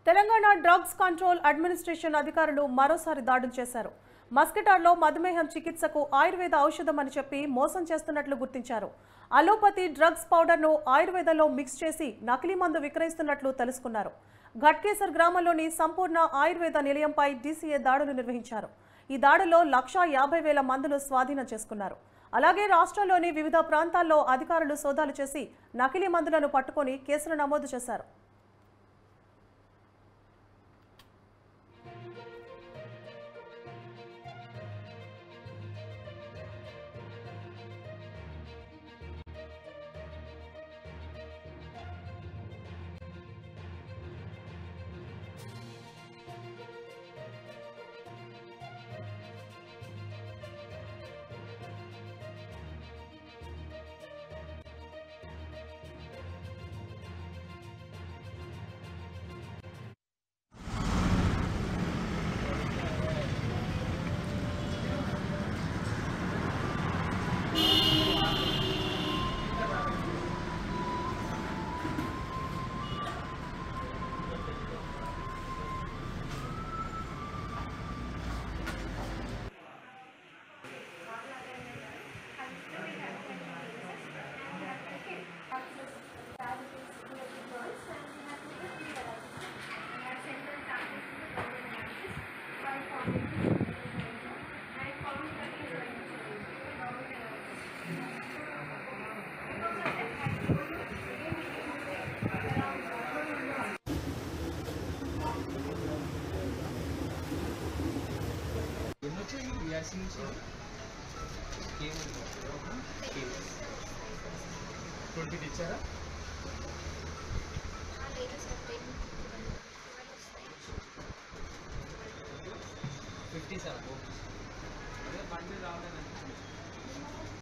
Telangana drugs control administration అధికారులు మరోసారి దాడులు చేశారు మస్కిటార్లో మధుమేహం చికిత్సకు ఆయుర్వేద ఔషధం అని చెప్పి మోసం చేస్తున్నట్లు గుర్తించారు అలోపతి డ్రగ్స్ పౌడర్ను ఆయుర్వేదంలో మిక్స్ చేసి నకిలీ మందు విక్రయిస్తున్నట్లు తెలుసుకున్నారు ఘట్కేసర్ గ్రామంలోని సంపూర్ణ ఆయుర్వేద నిలయంపై డీసీఏ దాడులు నిర్వహించారు ఈ దాడిలో లక్షా యాభై వేల మందులు స్వాధీనం చేసుకున్నారు అలాగే రాష్ట్రంలోని వివిధ ప్రాంతాల్లో అధికారులు సోదాలు చేసి నకిలీ మందులను పట్టుకొని కేసులు నమోదు చేశారు ఎన్ని వచ్చాయి విఆర్సీ నుంచి ట్వంటీ ఇచ్చారా ఫిఫ్టీ సెవెన్ అదే బండి రావడానికి